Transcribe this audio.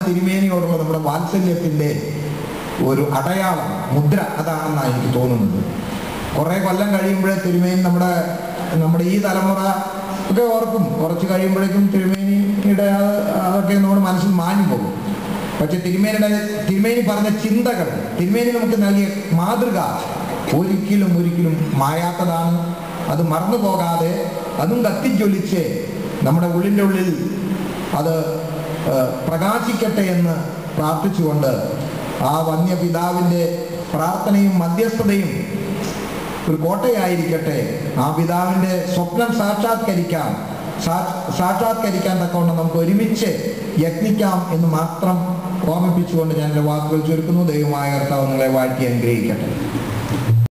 തിരുമേനിയോടുള്ള നമ്മുടെ വാത്സല്യത്തിന്റെ ഒരു അടയാളം മുദ്ര അതാണെന്നാണ് എനിക്ക് തോന്നുന്നത് കുറെ കൊല്ലം കഴിയുമ്പോഴേ തിരുമേനി നമ്മുടെ നമ്മുടെ ഈ തലമുറ ഒക്കെ ഓർക്കും കുറച്ച് കഴിയുമ്പോഴേക്കും തിരുമേനിയുടെ ആ- അതൊക്കെ നമ്മുടെ മനസ്സിൽ മാഞ്ഞു പോകും പക്ഷെ തിരുമേനിയുടെ തിരുമേനി പറഞ്ഞ ചിന്തകൾ തിരുമേനി നമുക്ക് നൽകിയ മാതൃക ഒരിക്കലും ഒരിക്കലും മായാത്തതാണ് അത് മറന്നു പോകാതെ അതും കത്തിജ്വലിച്ച് നമ്മുടെ ഉള്ളിൻ്റെ ഉള്ളിൽ അത് ആ, പ്രകാശിക്കട്ടെ എന്ന് പ്രാർത്ഥിച്ചുകൊണ്ട് ആ വന്യപിതാവിൻ്റെ പ്രാർത്ഥനയും മധ്യസ്ഥതയും ഒരു കോട്ടയായിരിക്കട്ടെ ആ പിതാവിൻ്റെ സ്വപ്നം സാക്ഷാത്കരിക്കാം സാ- സാക്ഷാത്കരിക്കാൻ തക്കവണ്ണം നമുക്ക് ഒരുമിച്ച് യത്നിക്കാം എന്ന് മാത്രം ഓർമ്മിപ്പിച്ചുകൊണ്ട് ഞാൻ എൻ്റെ വാക്കുകൾ ചുരുക്കുന്നു ദൈവമായ കർത്താവ് നിങ്ങളെ വാഴ്ത്തി അനുഗ്രഹിക്കട്ടെ